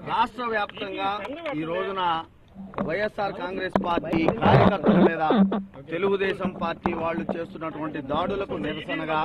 రాష్ట్ర వ్యాప్తంగా ఈ రోజున వైఎస్ఆర్ కాంగ్రెస్ పార్టీ కార్యకర్తల మీద తెలుగుదేశం పార్టీ వాళ్ళు చేస్తున్నటువంటి దాడులకు నిరసనగా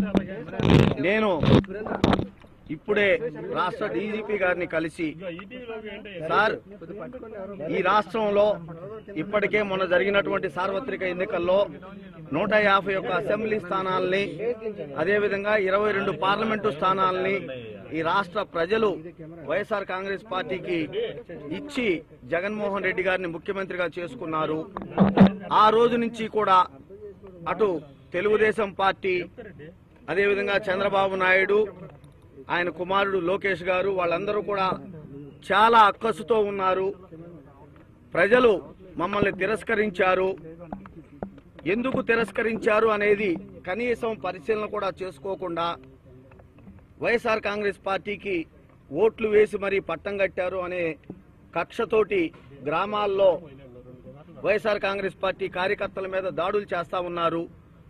నేను ఇప్పుడే రాష్ట్ర డీజీపీ గారిని కలిసి సార్ ఈ రాష్ట్రంలో ఇప్పటికే మొన్న జరిగినటువంటి సార్వత్రిక ఎన్నికల్లో నూట యాభై ఒక్క అసెంబ్లీ స్థానాల్ని అదేవిధంగా ఇరవై రెండు పార్లమెంటు స్థానాల్ని ఈ రాష్ట్ర ప్రజలు వైఎస్ఆర్ కాంగ్రెస్ పార్టీకి ఇచ్చి జగన్మోహన్ రెడ్డి గారిని ముఖ్యమంత్రిగా చేసుకున్నారు ఆ రోజు నుంచి కూడా అటు తెలుగుదేశం పార్టీ అదేవిధంగా చంద్రబాబు నాయుడు ఆయన కుమారుడు లోకేష్ గారు వాళ్ళందరూ కూడా చాలా అక్కసుతో ఉన్నారు ప్రజలు మమ్మల్ని తిరస్కరించారు ఎందుకు తిరస్కరించారు అనేది కనీసం పరిశీలన కూడా చేసుకోకుండా వైఎస్ఆర్ కాంగ్రెస్ పార్టీకి ఓట్లు వేసి మరీ పట్టం కట్టారు అనే కక్షతోటి గ్రామాల్లో వైఎస్ఆర్ కాంగ్రెస్ పార్టీ కార్యకర్తల మీద దాడులు చేస్తా ఉన్నారు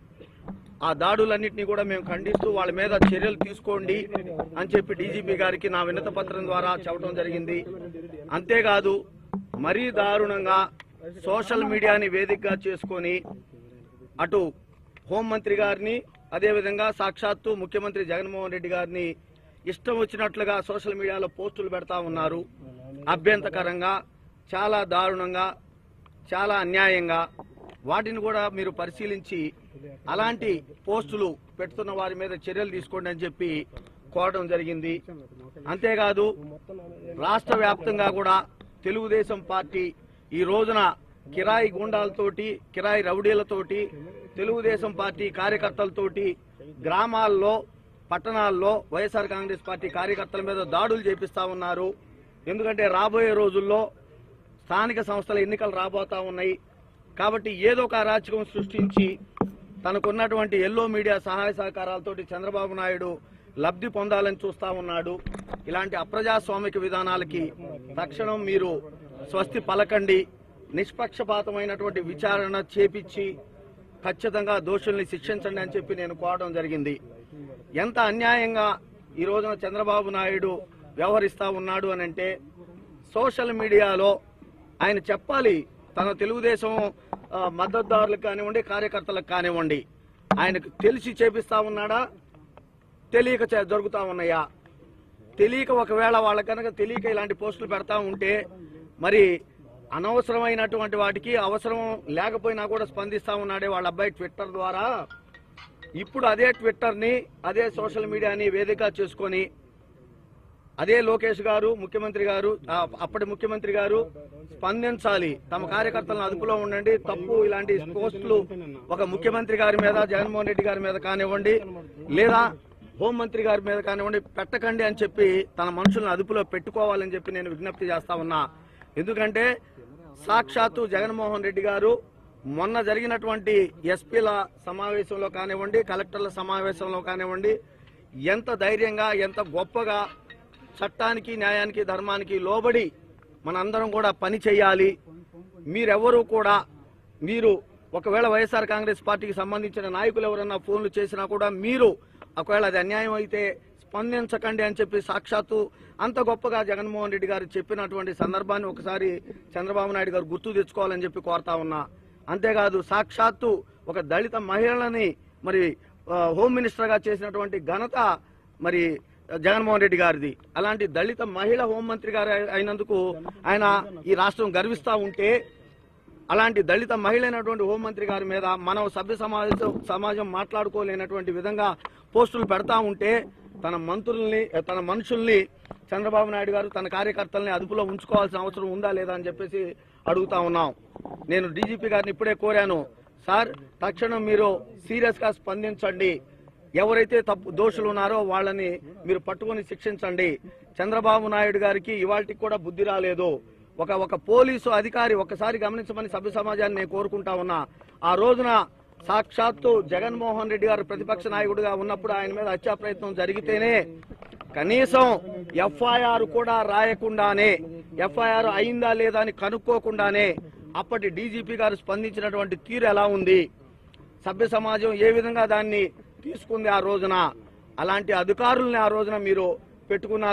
ఆ దాడులన్నింటినీ కూడా మేము ఖండిస్తూ వాళ్ళ మీద చర్యలు తీసుకోండి అని చెప్పి డీజీపీ గారికి నా వినత పత్రం ద్వారా చెప్పడం జరిగింది అంతేకాదు మరీ దారుణంగా సోషల్ మీడియాని వేదికగా చేసుకొని అటు హోంమంత్రి గారిని అదేవిధంగా సాక్షాత్తు ముఖ్యమంత్రి జగన్మోహన్ రెడ్డి గారిని ఇష్టం వచ్చినట్లుగా సోషల్ మీడియాలో పోస్టులు పెడతా ఉన్నారు అభ్యంతకరంగా చాలా దారుణంగా చాలా అన్యాయంగా వాటిని కూడా మీరు పరిశీలించి అలాంటి పోస్టులు పెడుతున్న వారి మీద చర్యలు తీసుకోండి అని చెప్పి కోరడం జరిగింది అంతేకాదు రాష్ట్ర వ్యాప్తంగా కూడా తెలుగుదేశం పార్టీ ఈ రోజున కిరాయి గుండాలతోటి కిరాయి రౌడీలతోటి తెలుగుదేశం పార్టీ కార్యకర్తలతోటి గ్రామాల్లో పట్టణాల్లో వైఎస్ఆర్ కాంగ్రెస్ పార్టీ కార్యకర్తల మీద దాడులు చేపిస్తా ఉన్నారు ఎందుకంటే రాబోయే రోజుల్లో స్థానిక సంస్థల ఎన్నికలు రాబోతా ఉన్నాయి కాబట్టి ఏదో ఒక అరాచకం సృష్టించి తనకున్నటువంటి ఎల్లో మీడియా సహాయ సహకారాలతోటి చంద్రబాబు నాయుడు లబ్ధి పొందాలని చూస్తా ఉన్నాడు ఇలాంటి అప్రజాస్వామిక విధానాలకి తక్షణం మీరు స్వస్తి పలకండి నిష్పక్షపాతమైనటువంటి విచారణ చేపించి ఖచ్చితంగా దోషుల్ని శిక్షించండి అని చెప్పి నేను కోరడం జరిగింది ఎంత అన్యాయంగా ఈ రోజున చంద్రబాబు నాయుడు వ్యవహరిస్తా ఉన్నాడు అని అంటే సోషల్ మీడియాలో ఆయన చెప్పాలి తన తెలుగుదేశం ఆ, మద్దతుదారులకు కానివ్వండి కార్యకర్తలకు కానివ్వండి ఆయనకు తెలిసి చేపిస్తా ఉన్నాడా తెలియక చే- జరుగుతా ఉన్నాయా తెలియక ఒకవేళ వాళ్ళ కనుక తెలియక ఇలాంటి పోస్టులు పెడతా ఉంటే మరి అనవసరమైనటువంటి వాటికి అవసరం లేకపోయినా కూడా స్పందిస్తా ఉన్నాడే వాళ్ళ అబ్బాయి ట్విట్టర్ ద్వారా ఇప్పుడు అదే ట్విట్టర్ని అదే సోషల్ మీడియాని వేదిక చేసుకొని అదే లోకేష్ గారు ముఖ్యమంత్రి గారు ఆ, అప్పటి ముఖ్యమంత్రి గారు స్పందించాలి తమ కార్యకర్తలను అదుపులో ఉండండి తప్పు ఇలాంటి పోస్టులు ఒక ముఖ్యమంత్రి గారి మీద జగన్మోహన్ రెడ్డి గారి మీద కానివ్వండి లేదా హోంమంత్రి గారి మీద కానివ్వండి పెట్టకండి అని చెప్పి తన మనుషులను అదుపులో పెట్టుకోవాలని చెప్పి నేను విజ్ఞప్తి చేస్తా ఉన్నా ఎందుకంటే సాక్షాత్తు జగన్మోహన్ రెడ్డి గారు మొన్న జరిగినటువంటి ఎస్పీల సమావేశంలో కానివ్వండి కలెక్టర్ల సమావేశంలో కానివ్వండి ఎంత ధైర్యంగా ఎంత గొప్పగా చట్టానికి న్యాయానికి ధర్మానికి లోబడి మనందరం కూడా పని చేయాలి మీరెవరూ కూడా మీరు ఒకవేళ వైఎస్ఆర్ కాంగ్రెస్ పార్టీకి సంబంధించిన నాయకులు ఎవరన్నా ఫోన్లు చేసినా కూడా మీరు ఒకవేళ అది అన్యాయం అయితే స్పందించకండి అని చెప్పి సాక్షాత్తు అంత గొప్పగా జగన్మోహన్ రెడ్డి గారు చెప్పినటువంటి సందర్భాన్ని ఒకసారి చంద్రబాబు నాయుడు గారు గుర్తు తెచ్చుకోవాలని చెప్పి కోరుతా ఉన్నా అంతేకాదు సాక్షాత్తు ఒక దళిత మహిళని మరి ఆ, హోమ్ మినిస్టర్ గా చేసినటువంటి ఘనత మరి జగన్మోహన్ రెడ్డి గారిది అలాంటి దళిత మహిళ హోంమంత్రి గారు అయినందుకు ఆయన ఈ రాష్ట్రం గర్విస్తా ఉంటే అలాంటి దళిత మహిళ అయినటువంటి హోంమంత్రి గారి మీద మనం సభ్య సమాజం సమాజం మాట్లాడుకోలేనటువంటి విధంగా పోస్టులు పెడతా ఉంటే తన మంత్రుల్ని తన మనుషుల్ని చంద్రబాబు నాయుడు గారు తన కార్యకర్తల్ని అదుపులో ఉంచుకోవాల్సిన అవసరం ఉందా లేదా అని చెప్పేసి అడుగుతా ఉన్నాం నేను డీజీపీ గారిని ఇప్పుడే కోరాను సార్ తక్షణం మీరు సీరియస్ గా స్పందించండి ఎవరైతే తప్పు దోషులు ఉన్నారో వాళ్ళని మీరు పట్టుకొని శిక్షించండి చంద్రబాబు నాయుడు గారికి ఇవాళకి కూడా బుద్ధి రాలేదు ఒక ఒక పోలీసు అధికారి ఒకసారి గమనించమని సభ్య సమాజాన్ని నేను కోరుకుంటా ఉన్నా ఆ రోజున సాక్షాత్తు జగన్మోహన్ రెడ్డి గారు ప్రతిపక్ష నాయకుడిగా ఉన్నప్పుడు ఆయన మీద హత్యా ప్రయత్నం జరిగితేనే కనీసం ఎఫ్ఐఆర్ కూడా రాయకుండానే ఎఫ్ఐఆర్ అయిందా లేదా అని కనుక్కోకుండానే అప్పటి డీజీపీ గారు స్పందించినటువంటి తీరు ఎలా ఉంది సభ్య సమాజం ఏ విధంగా దాన్ని తీసుకుంది ఆ రోజున అలాంటి అధికారుల్ని ఆ రోజున మీరు పెట్టుకున్నారు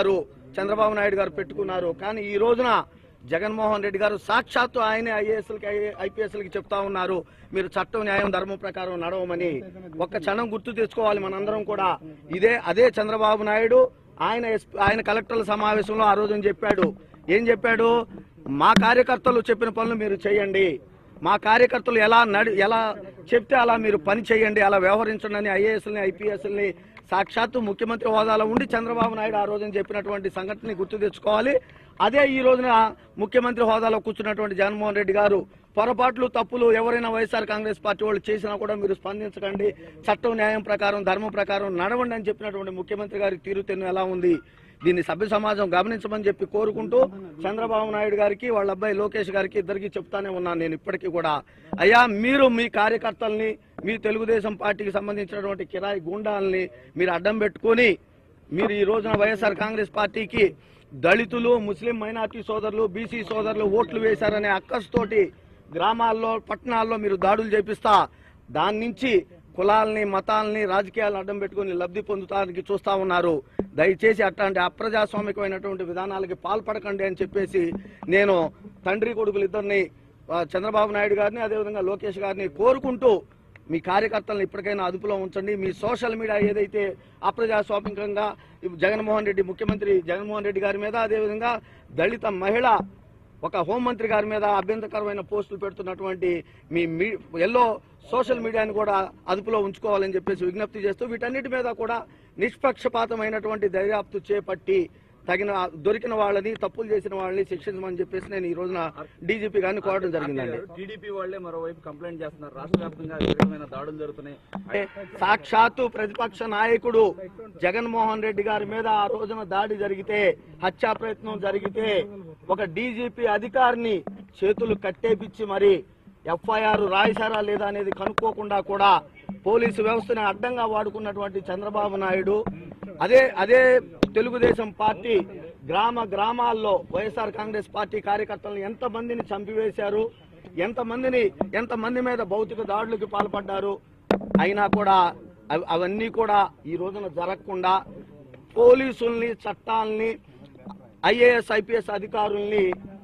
చంద్రబాబు నాయుడు గారు పెట్టుకున్నారు కానీ ఈ రోజున జగన్మోహన్ రెడ్డి గారు సాక్షాత్తు ఆయనే ఐఏఎస్లకి ఐపీఎస్లకి చెప్తా ఉన్నారు మీరు చట్టం న్యాయం ధర్మం ప్రకారం నడవమని ఒక్క క్షణం గుర్తు తెచ్చుకోవాలి మనందరం కూడా ఇదే అదే చంద్రబాబు నాయుడు ఆయన ఎస్- ఆయన కలెక్టర్ల సమావేశంలో ఆ రోజున చెప్పాడు ఏం చెప్పాడు మా కార్యకర్తలు చెప్పిన పనులు మీరు చేయండి మా కార్యకర్తలు ఎలా నడి ఎలా చెప్తే అలా మీరు పని చేయండి అలా వ్యవహరించండి అని ఐఏఎస్ని ఐపీఎస్ని సాక్షాత్తు ముఖ్యమంత్రి హోదాలో ఉండి చంద్రబాబు నాయుడు ఆ రోజున చెప్పినటువంటి సంఘటనని గుర్తు తెచ్చుకోవాలి అదే ఈ రోజున ముఖ్యమంత్రి హోదాలో కూర్చున్నటువంటి జగన్మోహన్ రెడ్డి గారు పొరపాట్లు తప్పులు ఎవరైనా వైఎస్ఆర్ కాంగ్రెస్ పార్టీ వాళ్ళు చేసినా కూడా మీరు స్పందించకండి చట్టం న్యాయం ప్రకారం ధర్మం ప్రకారం నడవండి అని చెప్పినటువంటి ముఖ్యమంత్రి గారి తీరుతెన్ను ఎలా ఉంది దీన్ని సభ్య సమాజం గమనించమని చెప్పి కోరుకుంటూ చంద్రబాబు నాయుడు గారికి వాళ్ళ అబ్బాయి లోకేష్ గారికి ఇద్దరికి చెప్తానే ఉన్నాను నేను ఇప్పటికీ కూడా అయ్యా మీరు మీ కార్యకర్తల్ని మీ తెలుగుదేశం పార్టీకి సంబంధించినటువంటి కిరాయి గూండాలని మీరు అడ్డం పెట్టుకొని మీరు ఈ రోజున వైఎస్ఆర్ కాంగ్రెస్ పార్టీకి దళితులు ముస్లిం మైనార్టీ సోదరులు బీసీ సోదరులు ఓట్లు వేశారనే అక్కస్తోటి గ్రామాల్లో పట్టణాల్లో మీరు దాడులు చేపిస్తా దాని నుంచి కులాలని మతాలని రాజకీయాలను అడ్డం పెట్టుకుని లబ్ధి పొందుతానికి చూస్తా ఉన్నారు దయచేసి అట్లాంటి అప్రజాస్వామికమైనటువంటి విధానాలకి పాల్పడకండి అని చెప్పేసి నేను తండ్రి కొడుకులు ఇద్దరిని ఆ, చంద్రబాబు నాయుడు గారిని అదేవిధంగా లోకేష్ గారిని కోరుకుంటూ మీ కార్యకర్తలను ఇప్పటికైనా అదుపులో ఉంచండి మీ సోషల్ మీడియా ఏదైతే అప్రజాస్వామికంగా జగన్మోహన్ రెడ్డి ముఖ్యమంత్రి జగన్మోహన్ రెడ్డి గారి మీద అదేవిధంగా దళిత మహిళ ఒక హోంమంత్రి గారి మీద అభ్యంతరకరమైన పోస్టులు పెడుతున్నటువంటి మీ మీ ఎల్లో సోషల్ మీడియాని కూడా అదుపులో ఉంచుకోవాలని చెప్పేసి విజ్ఞప్తి చేస్తూ వీటన్నిటి మీద కూడా నిష్పక్షపాతమైనటువంటి దర్యాప్తు చేపట్టి తగిన దొరికిన వాళ్ళని తప్పులు చేసిన వాళ్ళని శిక్షించమని చెప్పేసి నేను ఈ రోజున డీజీపీ గారిని కోరడం జరిగిందండి టీడీపీ వాళ్ళే మరోవైపు కంప్లైంట్ చేస్తున్నారు రాష్ట్ర వ్యాప్తంగా విపరీతమైన దాడులు జరుగుతున్నాయి అంటే సాక్షాత్తు ప్రతిపక్ష నాయకుడు జగన్మోహన్ రెడ్డి గారి మీద ఆ రోజున దాడి జరిగితే హత్యా ప్రయత్నం జరిగితే ఒక డీజీపీ అధికారిని చేతులు కట్టేపిచ్చి మరి ఎఫ్ఐఆర్ రాయిసారా లేదా అనేది కనుక్కోకుండా కూడా పోలీసు వ్యవస్థని అడ్డంగా వాడుకున్నటువంటి చంద్రబాబు నాయుడు అదే అదే తెలుగుదేశం పార్టీ గ్రామ గ్రామాల్లో వైఎస్ఆర్ కాంగ్రెస్ పార్టీ కార్యకర్తలను ఎంత మందిని చంపివేశారు ఎంతమందిని ఎంతమంది మీద భౌతిక దాడులకు పాల్పడ్డారు అయినా కూడా అవ్- అవన్నీ కూడా ఈ రోజున జరగకుండా పోలీసుల్ని చట్టాల్ని ఐఏఎస్ ఐపీఎస్ అధికారుల్ని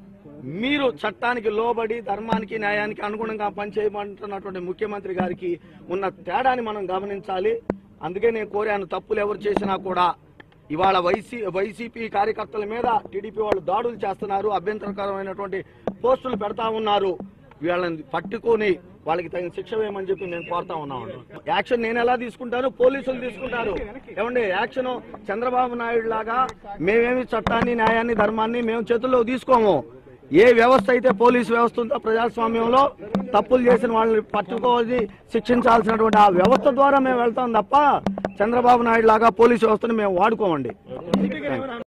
మీరు చట్టానికి లోబడి ధర్మానికి న్యాయానికి అనుగుణంగా పనిచేయమంటున్నటువంటి ముఖ్యమంత్రి గారికి ఉన్న తేడాని మనం గమనించాలి అందుకే నేను కోరాను తప్పులు ఎవరు చేసినా కూడా ఇవాళ వైసీ వైసీపీ కార్యకర్తల మీద టీడీపీ వాళ్ళు దాడులు చేస్తున్నారు అభ్యంతరకరమైనటువంటి పోస్టులు పెడతా ఉన్నారు వీళ్ళని పట్టుకొని వాళ్ళకి తగిన శిక్ష వేయమని చెప్పి నేను కోరుతా ఉన్నాను యాక్షన్ నేను ఎలా తీసుకుంటాను పోలీసులు తీసుకుంటారు ఏమండి యాక్షన్ చంద్రబాబు నాయుడు లాగా మేమేమి చట్టాన్ని న్యాయాన్ని ధర్మాన్ని మేము చేతుల్లో తీసుకోము ఏ వ్యవస్థ అయితే పోలీసు వ్యవస్థ ఉందో ప్రజాస్వామ్యంలో తప్పులు చేసిన వాళ్ళని పట్టుకోవాలి శిక్షించాల్సినటువంటి ఆ వ్యవస్థ ద్వారా మేము వెళ్తాం తప్ప చంద్రబాబు నాయుడు లాగా పోలీసు వ్యవస్థను మేము వాడుకోమండి